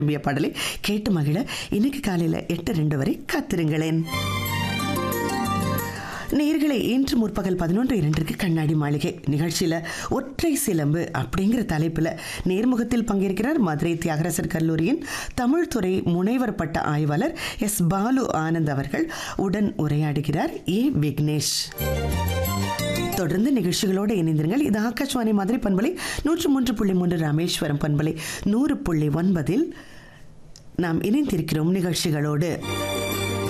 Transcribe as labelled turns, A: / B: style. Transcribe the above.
A: விரும்பிய பாடலை கேட்டு மகிழ இன்னைக்கு காலையில எட்டு ரெண்டு வரை காத்திருங்களேன் நேர்களை இன்று முற்பகல் பதினொன்று இரண்டிற்கு கண்ணாடி மாளிகை நிகழ்ச்சியில் ஒற்றை சிலம்பு அப்படிங்கிற தலைப்பில் நேர்முகத்தில் பங்கேற்கிறார் மதுரை தியாகராசர் கல்லூரியின் தமிழ்துறை முனைவர் பட்ட ஆய்வாளர் எஸ் பாலு ஆனந்த் அவர்கள் உடன் உரையாடுகிறார் ஏ விக்னேஷ் தொடர்ந்து நிகழ்ச்சிகளோடு இணைந்திருங்கள் இது ஆகாஷ்வாணி மதுரை பண்பலை நூற்று மூன்று புள்ளி மூன்று ராமேஸ்வரம் பண்பலை நூறு புள்ளி ஒன்பதில் நாம் இணைந்திருக்கிறோம் நிகழ்ச்சிகளோடு